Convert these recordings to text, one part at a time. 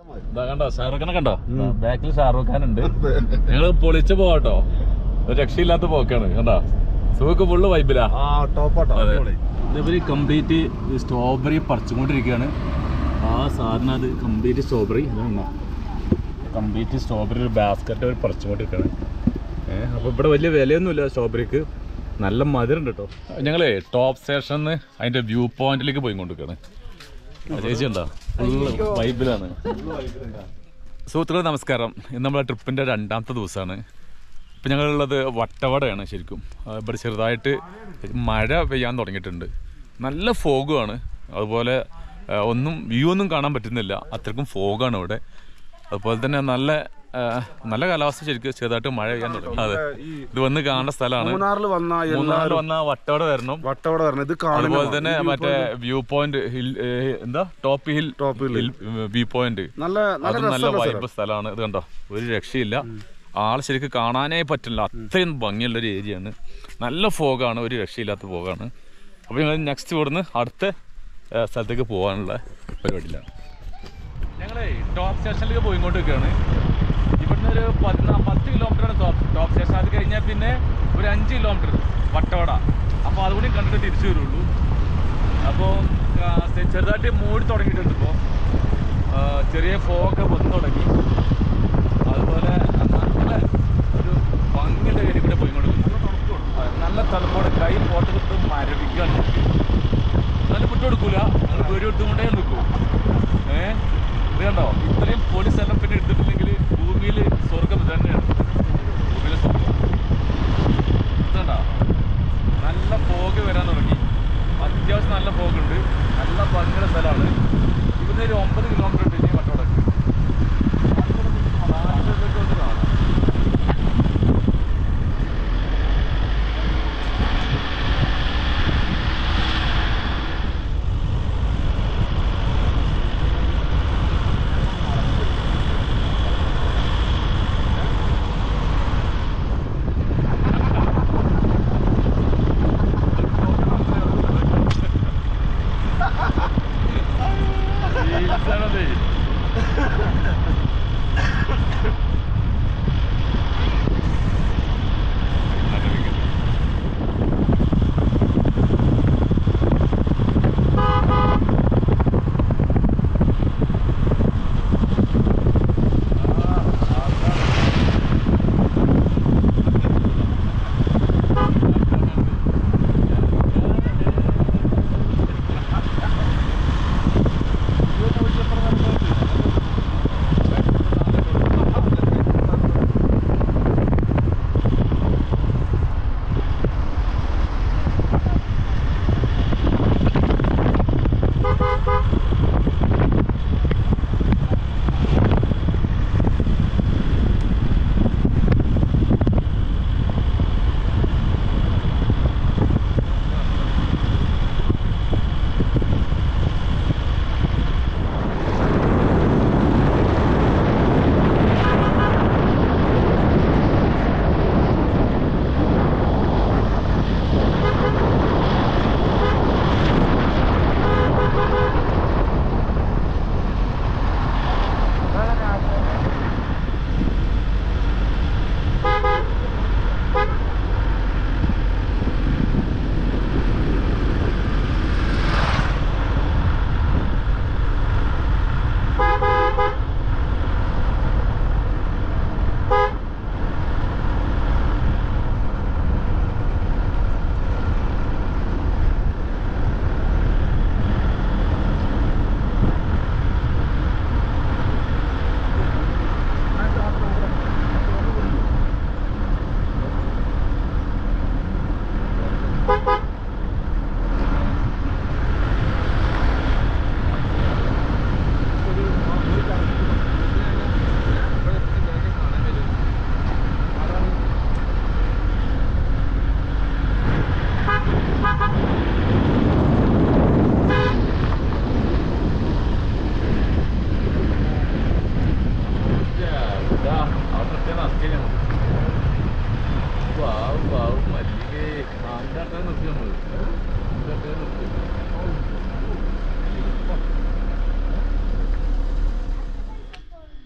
ഇതാ കണ്ടോ ഷാറുഖ് ഖാനെ കണ്ടോ ബാക്കിൽ ഷാറുഖ് ഖാൻ ഉണ്ട് ഞങ്ങള് പൊളിച്ച് പോവാട്ടോ ഒരു രക്ഷയില്ലാത്ത പോക്കാണ് കണ്ടോ സുഖക്ക് ഫുള്ള് വൈബിലാ ആ ടോപ്പാട്ടോ അതെ. അടിപൊളി. ഇതേപോലെ കംപ്ലീറ്റ് സ്ട്രോബെറി പറിച്ചുകൊണ്ടിരിക്കുകയാണ് ആ സാധനം അത് കംപ്ലീറ്റ് സ്ട്രോബെറി ഇതാണോ കംപ്ലീറ്റ് സ്ട്രോബെറി ഒരു ബാസ്ക്കറ്റ് അവർ പറിച്ചുകൊണ്ടിരിക്കുകയാണ് ഏഹ് അപ്പോൾ ഇവിടെ വലിയ വിലയൊന്നുമില്ല സ്ട്രോബെറിക്ക് നല്ല മധുരം ഉണ്ട് കേട്ടോ ഞങ്ങളേ ടോപ്പ് സ്റ്റേഷനിൽ നിന്ന് അതിൻ്റെ വ്യൂ പോയിന്റിലേക്ക് പോയിക്കൊണ്ടിരിക്കുകയാണ് ആ ചേച്ചി എന്താ ഫുള്ള് വൈബിലാണ് സുഹൃത്തുക്കളെ നമസ്കാരം ഇന്ന് നമ്മളെ ട്രിപ്പിൻ്റെ രണ്ടാമത്തെ ദിവസമാണ് ഇപ്പം ഞങ്ങളുള്ളത് വട്ടവടയാണ് ശരിക്കും ആ, ഇവിടെ ചെറുതായിട്ട് മഴ പെയ്യാൻ തുടങ്ങിയിട്ടുണ്ട് നല്ല ഫോഗുമാണ് അതുപോലെ ആ, ഒന്നും വ്യൂ ഒന്നും കാണാൻ പറ്റുന്നില്ല അത്രയ്ക്കും ഫോഗാണ് ഇവിടെ അതുപോലെ തന്നെ നല്ല ആ, നല്ല കാലാവസ്ഥ ശരിക്കും ചെറുതായിട്ട് മഴ പെയ്യാൻ തുടങ്ങി അതെ ഇത് വന്ന് കാണേണ്ട സ്ഥലമാണ് മൂന്നാറിൽ വന്ന മൂന്നാറിൽ എല്ലാവരും വന്ന വട്ടവട വരണം വട്ടവട വരണം ഇത് അതുപോലെ തന്നെ കാണുമ്പോൾ മറ്റേ വ്യൂ പോയിന്റ് ഹിൽ ഏ, എന്താ top hill Top hill. Hill view point നല്ല നല്ല അതും നല്ല രസമുള്ള വൈബ് സ്ഥലമാണ് ഇത് കണ്ടോ ഒരു രക്ഷയില്ല ആളെ ശരിക്കും കാണാനേ പറ്റില്ല അത്രയും ഭംഗിയുള്ള ഒരു ഏരിയയാണ് നല്ല ഫോഗാണ് ഒരു രക്ഷയില്ലാത്ത ഫോഗാണ് അപ്പോൾ ഞങ്ങൾ നെക്സ്റ്റ് ഇവിടുന്ന് അടുത്ത ഏ, സ്ഥലത്തേക്ക് പോകാനുള്ള പരിപാടിയിലാണ് ഞങ്ങളെ ടോപ്പ് സ്റ്റേഷനിലേക്ക് പോയിക്കൊണ്ടിരിക്കുകയാണ് ഇവിടുന്ന് ഒരു പതിനാ പത്ത് കിലോമീറ്ററാണ് ടോപ്പ് ടോപ്പ് സ്റ്റേഷൻ അത് കഴിഞ്ഞാൽ പിന്നെ ഒരു അഞ്ച് കിലോമീറ്റർ വട്ടവട അപ്പോൾ അതുകൂടി കണ്ടിട്ട് തിരിച്ചു വരുള്ളൂ അപ്പോൾ ചെറുതായിട്ട് മൂടി തുടങ്ങിയിട്ടുണ്ട് ഇപ്പോൾ ചെറിയ ഫോഗൊക്കെ വന്നു തുടങ്ങി അതുപോലെ നല്ല ഒരു ഭംഗിയുള്ള ഏരിയ കൂടെ പോയിക്കൊണ്ടിരിക്കുന്നു അതെ, നല്ല തണുപ്പോടെ കൈ പോട്ട് കിട്ടും മരവിക്കാണ് നല്ല വിട്ടു കൊടുക്കൂല നിങ്ങൾ പേടി എടുത്തുകൊണ്ടേ നിൽക്കൂ ഏഹ് ഇത് കണ്ടോ ഇത്രയും പോലീസ് എല്ലാം പിന്നെ എടുത്തിട്ടുണ്ടെങ്കിൽ ഭൂമിയിൽ സ്വർഗം ഇത് തന്നെയാണ് ഭൂമിയിലെ സ്വർഗം ഇതുണ്ടോ നല്ല ഫോഗ് വരാൻ തുടങ്ങി അത്യാവശ്യം നല്ല ഫോഗ് ഉണ്ട് നല്ല ഭംഗിയുള്ള സ്ഥലമാണ് ഇവിടുന്ന് ഒരു ഒമ്പത് കിലോമീറ്റർ ഉണ്ട് ഇനി വട്ടോടക്ക് നാട്ടിലൊക്കെ ഒന്ന് കാണാം Insanity.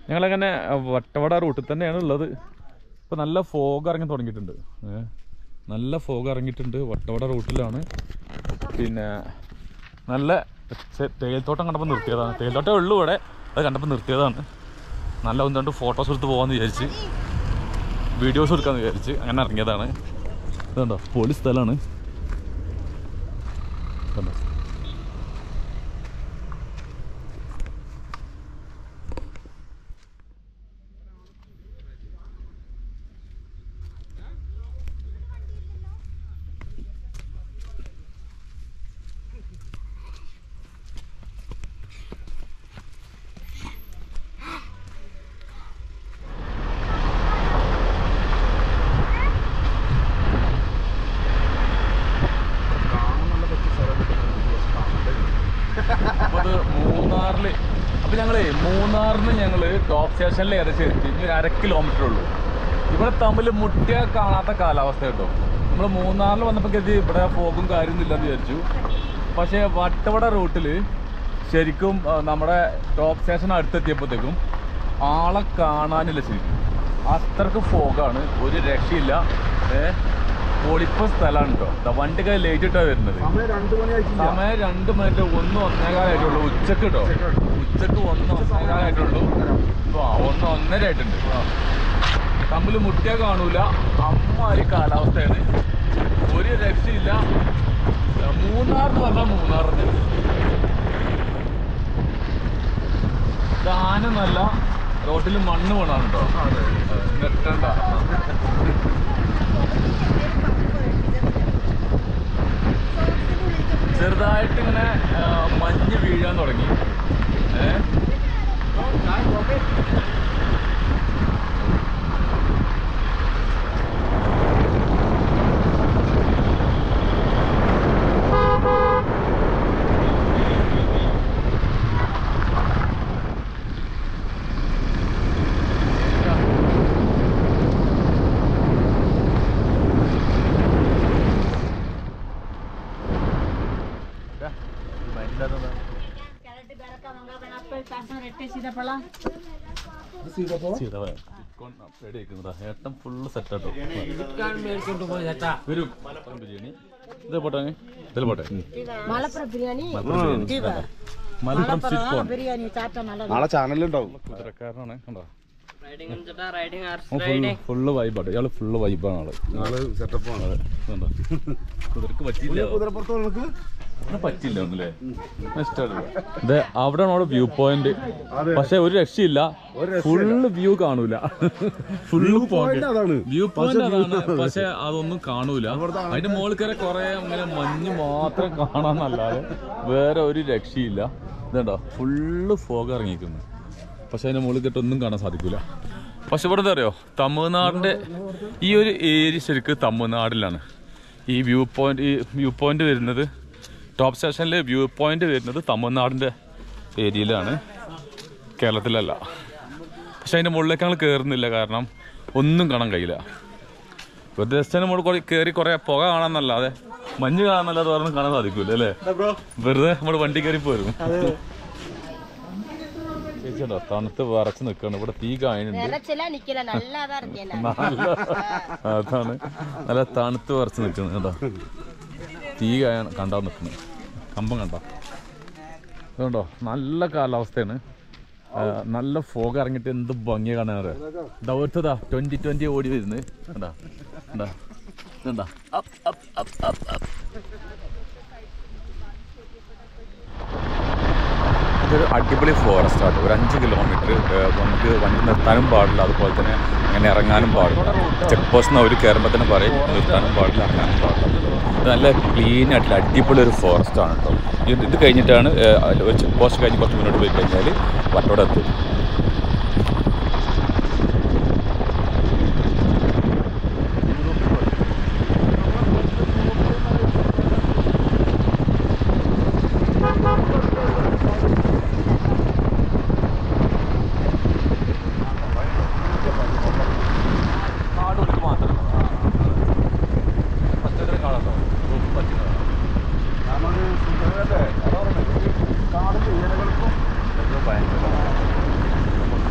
ഞങ്ങളങ്ങനെ വട്ടവട റൂട്ടിൽ തന്നെയാണ് ഉള്ളത് ഇപ്പോൾ നല്ല ഫോഗ് ഇറങ്ങി തുടങ്ങിയിട്ടുണ്ട് ഏ, നല്ല ഫോഗ് ഇറങ്ങിയിട്ടുണ്ട് വട്ടവട റൂട്ടിലാണ് പിന്നെ നല്ല ചെ- തേയിലത്തോട്ടം കണ്ടപ്പോൾ നിർത്തിയതാണ് തേയിലത്തോട്ടം ഉള്ളു ഇവിടെ അത് കണ്ടപ്പോൾ നിർത്തിയതാണ് നല്ല ഒന്ന് രണ്ട് ഫോട്ടോസ് എടുത്ത് പോകാമെന്ന് വിചാരിച്ച് വീഡിയോസ് എടുക്കാമെന്ന് വിചാരിച്ച് അങ്ങനെ ഇറങ്ങിയതാണ് ഇതുണ്ടോ പൊളി സ്ഥലമാണ് കണ്ടോ അപ്പൊ അത് മൂന്നാറില് അപ്പൊ ഞങ്ങള് മൂന്നാറിന് ഞങ്ങള് ടോപ്പ് സ്റ്റേഷനിൽ ഏകദേശം എത്തി ഇനി ഒരു അര കിലോമീറ്റർ ഉള്ളൂ ഇവിടെ തമ്മിൽ മുട്ടിയ കാണാത്ത കാലാവസ്ഥ കേട്ടോ നമ്മൾ മൂന്നാറിൽ വന്നപ്പോൾ കരുതി ഇവിടെ ഫോഗും കാര്യമൊന്നും ഇല്ലെന്ന് വിചാരിച്ചു പക്ഷേ വട്ടവട റൂട്ടില് ശരിക്കും ആ, നമ്മുടെ ടോപ്പ് സ്റ്റേഷൻ അടുത്തെത്തിയപ്പോഴത്തേക്കും ആളെ കാണാനില്ല ശരിക്കും അത്രക്ക് ഫോഗാണ് ഒരു രക്ഷയില്ല ഏഹ് പൊളിപ്പ സ്ഥലമാണ് കേട്ടോ ദാ വണ്ടിക്ക് ലേറ്റ് ഇട്ടാ വരുന്നത് സമയം രണ്ടു മണി ആയിട്ടില്ല സമയം രണ്ട് മിനിറ്റ് ഒന്ന് ഒന്നേകാലായിട്ടുള്ളൂ ഉച്ചക്ക് കേട്ടോ ഉച്ചക്ക് ഒന്ന് ഒന്നേകാലായിട്ടുള്ളൂ ആ ഒന്ന് ഒന്നര ആയിട്ടുണ്ട് തമ്മിൽ മുട്ടിയാ കാണൂല അമ്മാതിരി കാലാവസ്ഥയാണ് ഒരു രക്ഷയില്ല മൂന്നാർ എന്ന് പറഞ്ഞാൽ മൂന്നാർ തന്നെ ദാനമല്ല റോട്ടിൽ മണ്ണ് വീണാണ് കേട്ടോ നിർത്തണ്ട ചെറുതായിട്ട് ഇങ്ങനെ ആ, മഞ്ഞ് വീഴാൻ തുടങ്ങി ഏ ಕ್ಯಾರೆಟ್ ಬೇರಕ ಮಂಗ ಬೆಳಪ್ಪ ಕಾಸನ ರೆಟ್ಟೆ ಸೀದಾ ചെയ്തവ റെഡി ആക്കുന്നതാ ഏട്ടൻ ഫുള്ള് സെറ്റ് ആട്ടോ വരും മലപ്പുറം ബിരിയാണി ഇത് പോട്ടെ ഇതിൽ പോട്ടെ ಮಲಪುರ ಬಿರಿಯಾನಿ മലപ്പുറം ബിരിയാണി മലപ്പുറം സ്വീറ്റ് കോൺ ಬಿರಿಯಾನಿ ಚಾಟ ನಲ್ಲ നാളെ ചാനലുണ്ടാവും കുതിരക്കാരനാണ് കണ്ടോ റൈഡിംഗ് ചേട്ടാ റൈഡിംഗ് ഫുള്ള് ഫുള്ള് വൈബാണ് ഇയാള് ഫുള്ള് വൈബാണ് ആള് നാളെ സെറ്റപ്പ് ആണ് കണ്ടോ കുതിരക്ക് പറ്റിയില്ല കുതിരപ്പുറത്ത് നമുക്ക് അങ്ങനെ പറ്റില്ല ഒന്നല്ലേ ഇത് അവിടെ അവിടെ വ്യൂ പോയിന്റ് പക്ഷെ ഒരു രക്ഷയില്ല ഫുള്ള് വ്യൂ കാണൂല ഫുള്ള് point അതാണ്. വ്യൂ പോയിന്റ് അതാണ് പക്ഷെ അതൊന്നും കാണൂല അതിന്റെ മുകളിൽ കയറി കുറെ ഇങ്ങനെ മഞ്ഞ് മാത്രം കാണാന്നല്ലാതെ വേറെ ഒരു രക്ഷയില്ല ഇതുണ്ടോ ഫുള്ള് ഫോഗ് ഇറങ്ങിക്കുന്നു പക്ഷെ അതിന്റെ മുകളിൽ കയറ്റി ഒന്നും കാണാൻ സാധിക്കൂല പക്ഷെ ഇവിടെ എന്താ അറിയോ തമിഴ്നാടിന്റെ ഈ ഒരു ഏരിയ ശരിക്കും തമിഴ്നാടിലാണ് ഈ വ്യൂ പോയിന്റ് ഈ വ്യൂ പോയിന്റ് വരുന്നത് ടോപ്പ് സ്റ്റേഷനിൽ വ്യൂ പോയിന്റ് വരുന്നത് തമിഴ്നാടിൻ്റെ ഏരിയയിലാണ് കേരളത്തിലല്ല പക്ഷെ അതിൻ്റെ മുകളിലേക്ക് ഞങ്ങൾ കയറുന്നില്ല കാരണം ഒന്നും കാണാൻ കഴിയില്ല വെറുതെ ജസ്റ്റ് അതിന് മുകളിൽ കുറേ കയറി കുറേ പുക കാണാന്നല്ലാതെ മഞ്ഞ് കാണാന്നല്ലാതെ വേറെ കാണാൻ സാധിക്കൂല അല്ലേ വെറുതെ നമ്മൾ വണ്ടി കയറി പോരും ചേച്ചിയുണ്ടോ തണുത്ത് വിറച്ച് നിൽക്കണം ഇവിടെ തീ കായുന്നുണ്ട് ನೆಲಚೆಲ್ಲ ನಿಕ್ಕಿಲ್ಲ ನಲ್ಲದ ಇರ್ತೇನೆ നല്ല അതാണ് നല്ല തണുത്ത് വിറച്ച് നിൽക്കുന്നത് കേട്ടോ തീ കായ കണ്ടാ നിൽക്കുന്നത് കമ്പം കണ്ട അതുകൊണ്ടോ നല്ല കാലാവസ്ഥയാണ് ആ, നല്ല ഫോഗ് ഇറങ്ങിയിട്ട് എന്ത് ഭംഗിയ കാണാറ് ദൗർത്തതാ ട്വന്റി ട്വന്റി ഓടി വരുന്നത് കണ്ടാ കണ്ടാ കണ്ടാ up up up up up ഇതൊരു അടിപൊളി ഫോറസ്റ്റ് ആണ് ഒരു അഞ്ച് കിലോമീറ്റർ നമുക്ക് വണ്ടി നിർത്താനും പാടില്ല അതുപോലെ തന്നെ അങ്ങനെ ഇറങ്ങാനും പാടില്ല ചെക്ക് പോസ്റ്റ് അവർ കയറുമ്പോൾ തന്നെ പറയും നിർത്താനും പാടില്ല ഇറങ്ങാനും പാടില്ല ഇത് നല്ല ക്ലീൻ ആയിട്ടുള്ള അടിപൊളി ഒരു ഫോറസ്റ്റ് ആണ് കേട്ടോ ഇത് ഇത് കഴിഞ്ഞിട്ടാണ് ഏഹ്, ഒരു ചെക്ക് പോസ്റ്റ് കഴിഞ്ഞ് കുറച്ച് മുന്നോട്ട് പോയി കഴിഞ്ഞാൽ വട്ടോടെ എത്തും കാട് ഉള്ളിൽ മാത്രം പച്ചക്കറി കാടുണ്ടോ പറ്റുന്നതാണ് നമുക്ക് സുന്ദരല്ലേ അതാ പറഞ്ഞത്. കാടിന്റെ ഇലകൾക്കും ഭയങ്കര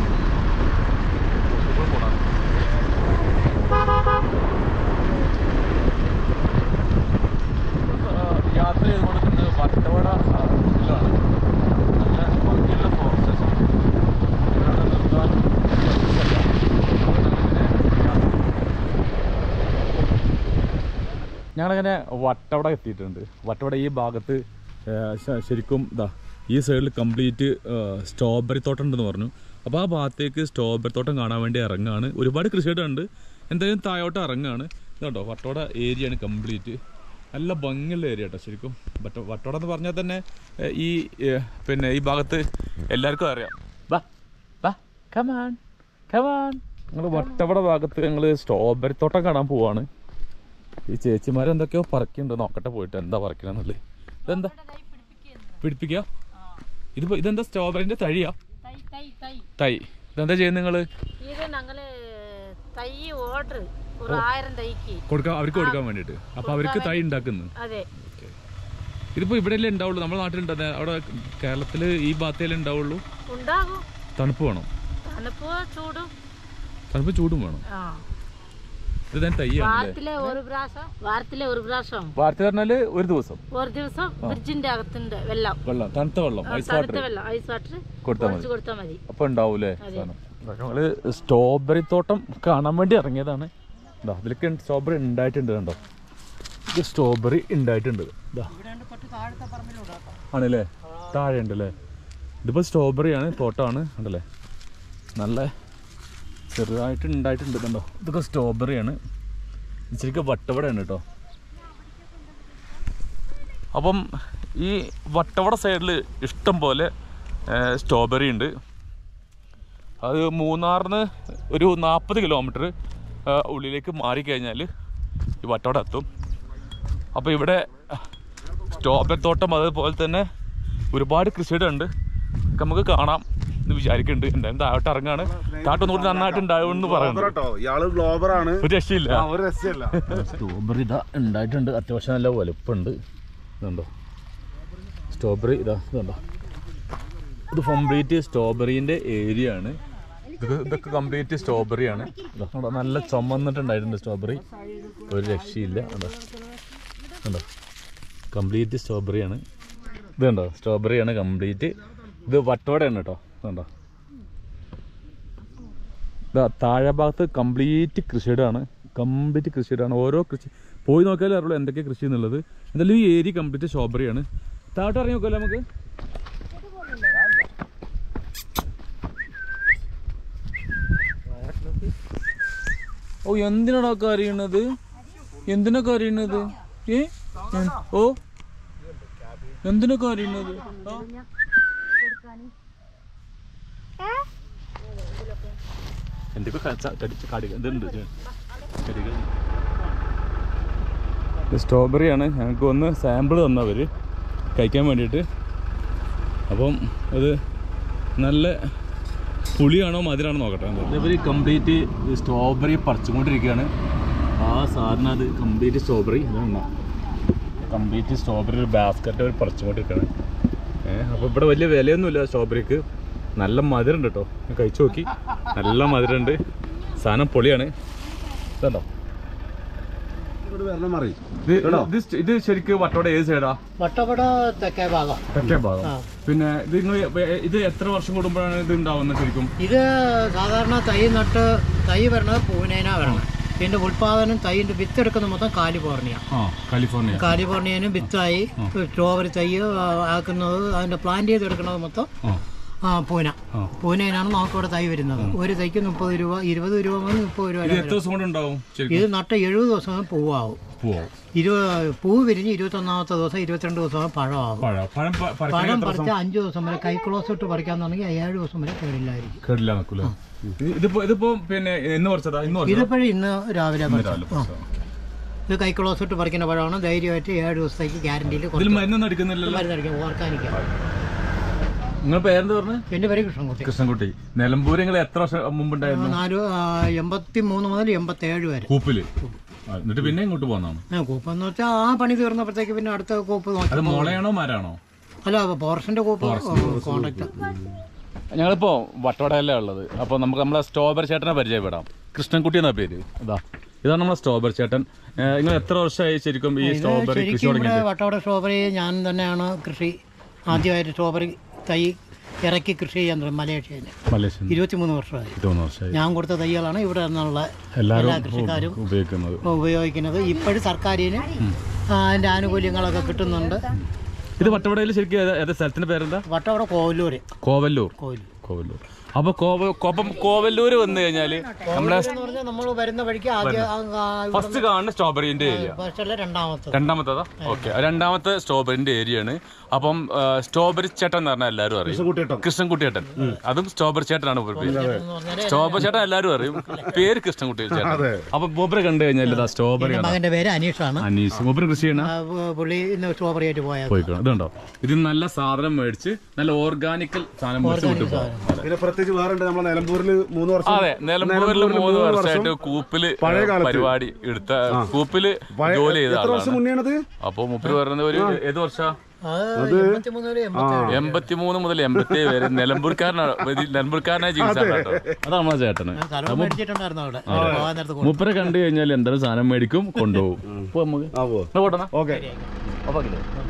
ഞങ്ങളങ്ങനെ വട്ടവട എത്തിയിട്ടുണ്ട് വട്ടവട ഈ ഭാഗത്ത് ഏ, ശ- ശരിക്കും ഇതാ ഈ സൈഡിൽ കംപ്ലീറ്റ് സ്ട്രോബെറി തോട്ടം ഉണ്ടെന്ന് പറഞ്ഞു അപ്പോൾ ആ ഭാഗത്തേക്ക് സ്ട്രോബെറി തോട്ടം കാണാൻ വേണ്ടി ഇറങ്ങാണ് ഒരുപാട് കൃഷിയിടമുണ്ട് എന്തായാലും താഴോട്ട് ഇറങ്ങാണ് ഇതുണ്ടോ വട്ടവട ഏരിയയാണ് കംപ്ലീറ്റ് നല്ല ഭംഗിയുള്ള ഏരിയ കേട്ടോ ശരിക്കും വട്ട വട്ടവട എന്ന് പറഞ്ഞാൽ തന്നെ ഏ, ഈ ഏ, പിന്നെ ഈ ഭാഗത്ത് എല്ലാവർക്കും അറിയാം വാ വാ കമാൻ കമാൻ ഞങ്ങൾ വട്ടവട ഭാഗത്ത് ഞങ്ങൾ സ്ട്രോബെറി തോട്ടം കാണാൻ പോവാണ് ഈ ചേച്ചിമാരെന്തൊക്കെയോ പറക്കുന്നുണ്ട് നോക്കട്ടെ പോയിട്ട് എന്താ പറക്കണെന്നുള്ളത് ഇതെന്താ പിടിപ്പിക്കുക ഇതിപ്പോ ഇതെന്താ സ്ട്രോബെറിന്റെ തഴിയാ തൈ തൈ തൈ തൈ ഇതെന്താ ചെയ്യുന്നത് നിങ്ങള് ഇത് ഞങ്ങള് തൈ ഓർഡർ ഒരു ആയിരം തൈക്ക് കൊടുക്കാൻ അവർക്ക് കൊടുക്കാൻ വേണ്ടിട്ട് അപ്പൊ അവർക്ക് തൈ ഉണ്ടാക്കുന്നു അതെ ഇതിപ്പോ ഇവിടെയല്ലേ ഉണ്ടാവുള്ളൂ നമ്മുടെ നാട്ടിലുണ്ടത് അവിടെ കേരളത്തില് ഈ ഭാഗത്തേലേ ഉണ്ടാവുള്ളൂ ഉണ്ടാകും തണുപ്പ് വേണം തണുപ്പ് ചൂടും തണുപ്പ് ചൂടും വേണം ആ ഇത് തന്നെ തൈയാണല്ലേ വാരത്തിലെ ഒരു പ്രാവശ്യം വാരത്തിലെ ഒരു പ്രാവശ്യം വാർത്ത പറഞ്ഞാല് ഒരു ദിവസം ഒരു ദിവസം ഫ്രിഡ്ജിന്റെ അകത്തുണ്ട് വെള്ളം വെള്ളം തണുത്ത വെള്ളം ഐസ് വാട്ടർ തണുത്ത വെള്ളം ഐസ് വാട്ടർ കൊടുത്താൽ മതി കുറച്ച് കൊടുത്താൽ മതി അപ്പൊ ഉണ്ടാവൂലേ സാധനം ഞങ്ങള് സ്ട്രോബെറി തോട്ടം കാണാൻ വേണ്ടി ഇറങ്ങിയതാണ് ഇതാ അതിലൊക്കെ സ്ട്രോബെറി ഉണ്ടായിട്ടുണ്ട് കണ്ടോ ഇത് സ്ട്രോബെറി ഉണ്ടായിട്ടുണ്ട് ഇതാ ആണല്ലേ താഴെ ഉണ്ടല്ലേ ഇതിപ്പോ സ്ട്രോബെറി ആണ് തോട്ടമാണ് ഉണ്ടല്ലേ നല്ല ചെറുതായിട്ട് ഉണ്ടായിട്ടുണ്ട് കണ്ടോ ഇതൊക്കെ സ്ട്രോബെറി ആണ് ശരിക്കും വട്ടവടയാണ് കേട്ടോ അപ്പം ഈ വട്ടവട സൈഡിൽ ഇഷ്ടം പോലെ സ്ട്രോബെറി ഉണ്ട് അത് മൂന്നാറിന് ഒരു നാൽപ്പത് കിലോമീറ്റർ ഉള്ളിലേക്ക് മാറിക്കഴിഞ്ഞാൽ ഈ വട്ടവട എത്തും അപ്പോൾ ഇവിടെ സ്ട്രോബെറി തോട്ടം അതുപോലെ തന്നെ ഒരുപാട് കൃഷിയിടമുണ്ട് ഒക്കെ നമുക്ക് കാണാം എന്ന് വിചാരിക്കുന്നുണ്ട് എന്തായാലും താഴോട്ട് ഇറങ്ങാണ് താഴോട്ട് ഒന്നുകൂടി നന്നായിട്ട് ഉണ്ടാവുമെന്ന് പറയുന്നു കേട്ടോ ഇയാള് ഗ്ലോബറാണ് ഒരു രക്ഷയില്ല ആ, ഒരു രസമല്ല സ്ട്രോബെറി ഇതാ ഉണ്ടായിട്ടുണ്ട് അത്യാവശ്യം നല്ല വലുപ്പമുണ്ട് ഇതുണ്ടോ സ്ട്രോബെറി ഇതാ ഇതുണ്ടോ ഇത് കംപ്ലീറ്റ് സ്ട്രോബെറീൻ്റെ ഏരിയ ആണ് ഇതൊക്കെ ഇതൊക്കെ കംപ്ലീറ്റ് സ്ട്രോബെറി ആണ് ഇതാ കണ്ടോ, നല്ല ചുമന്നിട്ടുണ്ടായിട്ടുണ്ട് സ്ട്രോബെറി ഒരു രക്ഷയില്ല കണ്ടോ കണ്ടോ കംപ്ലീറ്റ് സ്ട്രോബെറി ആണ് ഇത് കണ്ടോ സ്ട്രോബെറി ആണ് കംപ്ലീറ്റ് ഇത് വട്ടോടെയാണ് കേട്ടോ കണ്ടോ ഇതാ താഴെ ഭാഗത്ത് കംപ്ലീറ്റ് കൃഷിയിടാണ് കംപ്ലീറ്റ് കൃഷിയിടാണ് ഓരോ കൃഷി പോയി നോക്കിയാലേ അറിയുള്ളൂ എന്തൊക്കെ കൃഷി എന്നുള്ളത് എന്തായാലും ഈ ഏരിയ കംപ്ലീറ്റ് സ്ട്രോബെറിയാണ് താഴോട്ട് ഇറങ്ങി നോക്കാമല്ലോ നമുക്ക് ഓ എന്തിനാടാ കരയണത് എന്തിനാ കരയണത് ഏ എൻ- ഓ എന്തിനാ കരയണത് ആ? എന്തൊക്കെ കച്ച- കടിച്ച് കടിക- ഇതുണ്ട് ഇത്. കടികൾ. ഇത് സ്ട്രോബെറി ആണ് ഞങ്ങൾക്ക് ഒന്ന് സാമ്പിൾ തന്നവർ കഴിക്കാൻ വേണ്ടിയിട്ട് അപ്പം അത് നല്ല പുളിയാണോ മധുരമാണോ നോക്കട്ടെ ഇവർ കംപ്ലീറ്റ് സ്ട്രോബെറി പറിച്ചുകൊണ്ടിരിക്കുകയാണ് ആ സാധനം അത് കംപ്ലീറ്റ് സ്ട്രോബെറി ഇതാണ് കംപ്ലീറ്റ് സ്ട്രോബെറി ഒരു ബാസ്ക്കറ്റ് അവർ പറിച്ചുകൊണ്ടിരിക്കുകയാണ് ഏഹ് അപ്പോൾ ഇവിടെ വലിയ വിലയൊന്നുമില്ല സ്ട്രോബെറിക്ക് നല്ല മധുരം ഉണ്ട് കേട്ടോ ഞാൻ കഴിച്ചു നോക്കി നല്ല മധുരമുണ്ട് സാധനം പൊളിയാണ് ഇതുണ്ടോ ഇങ്ങോട്ട് വരണം മറി ഇത് ഇത് ഇത് ശരിക്കും വട്ടോടെ ഏത് സൈഡാ വട്ടപ്പട തെക്കേ ഭാഗം തെക്കേ ഭാഗം പിന്നെ ഇത് നിങ്ങൾ ഇത് എത്ര വർഷം കൂടുമ്പോഴാണ് ഇത് ഉണ്ടാവുന്നത് ശരിക്കും ഇത് സാധാരണ തൈ നട്ട് തൈ വരണത് പൂനേനാ വരണം ഇതിന്റെ ഉൽപാദനം തൈന്റെ വിത്ത് എടുക്കുന്ന മൊത്തം കാലിഫോർണിയ ആ കാലിഫോർണിയ കാലിഫോർണിയനും വിത്തായി സ്ട്രോബെറി തൈ ആ, ആക്കുന്നത് അതിന്റെ പ്ലാന്റ് ചെയ്തെടുക്കുന്നത് മൊത്തം ആ ആ, പൂന ആ. പൂനയിലാണ് നമുക്കിവിടെ തൈ വരുന്നത് ഒരു തൈക്ക് മുപ്പത് രൂപ ഇരുപത് രൂപ മുതൽ മുപ്പത് രൂപ ഇത് വരെ എത്ര വരും. ദിവസം കൊണ്ട് ഉണ്ടാവും ശരിക്കും ഇത് നട്ട് എഴുപത് ദിവസം പൂവാകും പോവും ഇരുപത് പൂ വിരിഞ്ഞ് ഇരുപത്തൊന്നാമത്തെ ദിവസം ഇരുപത്തിരണ്ട് ദിവസം പഴമാകും പഴം പഴം പ- പറിക്കാൻ പഴം എത്ര ദിവസം പറിച്ച അഞ്ച് ദിവസം വരെ കൈ ക്ലോസ് ഇട്ട് പറിക്കാന്നുണ്ടെങ്കിൽ ഏഴ് ദിവസം വരെ കേടില്ലായിരിക്കും കേടില്ല നിൽക്കൂല ഇതിപ്പോ ഇതിപ്പോ പിന്നെ എന്ന് പറിച്ചതാ ഇന്ന് പറിച്ചതാ? ഇതിപ്പോഴും ഇന്ന് രാവിലെ ഇന്ന് പറിച്ചത്. രാവിലെ ആ. പറിച്ചതാ. ഇത് കൈ ക്ലോസ് ഇട്ട് പറിക്കുന്ന പഴമാണ് ധൈര്യമായിട്ട് ഏഴ് ദിവസത്തേക്ക് ഗ്യാരണ്ടിയിൽ ഇതിൽ മരുന്നൊന്നും അടിക്കുന്നില്ലല്ലോ മരുന്നടിക്കും ഓർക്കാനിക്കാം നിങ്ങൾ പേരെന്ത് പറഞ്ഞു എൻ്റെ പേര് കൃഷ്ണൻകുട്ടി കൃഷ്ണൻകുട്ടി നിലമ്പൂര് നിങ്ങൾ എത്ര വർഷം മുമ്പുണ്ടായിരുന്നു നാല് ആ, എൺപത്തി മൂന്ന് മുതൽ എൺപത്തി ഏഴ് വരെ കൂപ്പില് ആ, എന്നിട്ട് പിന്നെ ഇങ്ങോട്ട് പോന്നാണ് ആ, കൂപ്പെന്ന് വെച്ചാൽ ആ പണി തീർന്നപ്പോഴത്തേക്ക് പിന്നെ അടുത്ത കൂപ്പ് നോക്കി അത് മുളയാണോ മരാണോ അല്ല പോർഷന്റെ കൂപ്പ് കോണ്ടാക്ട് ഞങ്ങളിപ്പോ വട്ടവടയല്ലേ ഉള്ളത് അപ്പോൾ നമുക്ക് നമ്മളെ സ്ട്രോബെറി ചേട്ടനെ പരിചയപ്പെടാം കൃഷ്ണൻകുട്ടി എന്നാ പേര് ഇതാ ഇതാണ് നമ്മളെ സ്ട്രോബെറി ചേട്ടൻ ഏഹ് നിങ്ങൾ എത്ര വർഷമായി ശരിക്കും ഈ സ്ട്രോബെറി കൃഷി ശരിക്കും ഇവിടെ തുടങ്ങിയത് വട്ടവട സ്ട്രോബെറി ഞാൻ തന്നെയാണ് കൃഷി ആദ്യമായിട്ട് സ്ട്രോബെറി തൈ ഇറക്കി കൃഷി ചെയ്യാൻ തുടങ്ങി മലേഷ്യയിൽ മലേഷ്യൻ ഇരുപത്തിമൂന്ന് വർഷമായി ഇരുപത്തൊന്ന് വർഷമായി ഞാൻ കൊടുത്ത തൈകളാണ് ഇവിടെ നിന്നുള്ള എല്ലാവരും എല്ലാ കൃഷിക്കാരും ഉപയോഗിക്കുന്നത് ഉപയോഗിക്കുന്നത് ഇപ്പോഴും സർക്കാരിന് അതിൻ്റെ ആനുകൂല്യങ്ങളൊക്കെ കിട്ടുന്നുണ്ട് ഇത് വട്ടവടയിൽ ശരിക്കും ഏതാ- ഏതാ സ്ഥലത്തിന്റെ പേരെന്താ വട്ടവട കോവിലൂർ കോവല്ലൂർ കോവിലൂർ കോവല്ലൂർ അപ്പൊ കോവ കോപ്പം കോവല്ലൂർ വന്നു കഴിഞ്ഞാല് നമ്മളെ എന്ന് പറഞ്ഞാൽ നമ്മൾ വരുന്ന വഴിക്ക് ആദ്യം ഫസ്റ്റ് കാണുന്ന സ്ട്രോബെറിന്റെ ഏരിയ ഫസ്റ്റല്ല രണ്ടാമത്തത് രണ്ടാമത്തേതാ ഓക്കെ രണ്ടാമത്തെ സ്ട്രോബെറിന്റെ ഏരിയ ആണ് അപ്പം ആ, സ്ട്രോബെറി ചേട്ടൻ എന്ന് പറഞ്ഞാൽ എല്ലാവരും അറിയും കുട്ടിയിട്ടോ കൃഷ്ണൻകുട്ടി ചേട്ടൻ അതും സ്ട്രോബെറി ചേട്ടനാണ് മൂപ്പര് പേര് എന്ന് പറഞ്ഞാൽ സ്ട്രോബെറി ചേട്ടൻ എല്ലാവരും അറിയും പേര് കൃഷ്ണൻകുട്ടി ചേട്ടൻ അതെ. അപ്പൊ മൂപ്പര് കണ്ടു കഴിഞ്ഞാൽ ഇതാ സ്ട്രോബെറി ആണ് മകന്റെ പേര് അനീഷാണ് അനീസ് മൂപ്പര് കൃഷി ചെയ്യണ ആ, പുള്ളി ഇന്ന് സ്ട്രോബറി ആയിട്ട് പോയത് പോയിക്കോ ഇതുണ്ടോ ഇത് നല്ല സാധനം മേടിച്ച് നല്ല ഓർഗാനിക്കൽ സാധനം മേടിച്ച് വിട്ടു പോകാം പിന്നെ പ്രത്യേകിച്ച് വേറെ ഉണ്ട് നമ്മളെ നിലമ്പൂരിൽ മൂന്ന് വർഷം അതെ നിലമ്പൂരിൽ മൂന്ന് വർഷമായിട്ട് കൂപ്പില് പഴയ കാലത്ത്. പരിപാടി എടുത്ത കൂപ്പില് പഴയ- ജോലി ചെയ്ത എത്ര വർഷം ആളാണ് മുന്നേണത് അപ്പൊ മൂപ്പര് പറയുന്നത് ഒരു ഏത് വർഷ അത് എൺപത്തിമൂന്ന് മുതൽ എൺപത്തി എൺപത്തിമൂന്ന് മുതൽ എൺപത്തി വരെ നിലമ്പൂർക്കാരനാണ് ഇത് നിലമ്പൂർക്കാരനായ ജീവിച്ചാണ് കേട്ടോ അതാണ് നമ്മളെ ചേട്ടന് സ്ഥലം മേടിച്ചിട്ടുണ്ടായിരുന്നു അവിടെ പോകാൻ നേരത്ത് കൊടുത്തു. മൂപ്പരെ കണ്ടു കഴിഞ്ഞാൽ എന്തെങ്കിലും സാധനം മേടിക്കും കൊണ്ടുപോകും പോ നമുക്ക് ആ പോ എന്നാ പോട്ടെന്നാ ഓക്കെ അപ്പൊ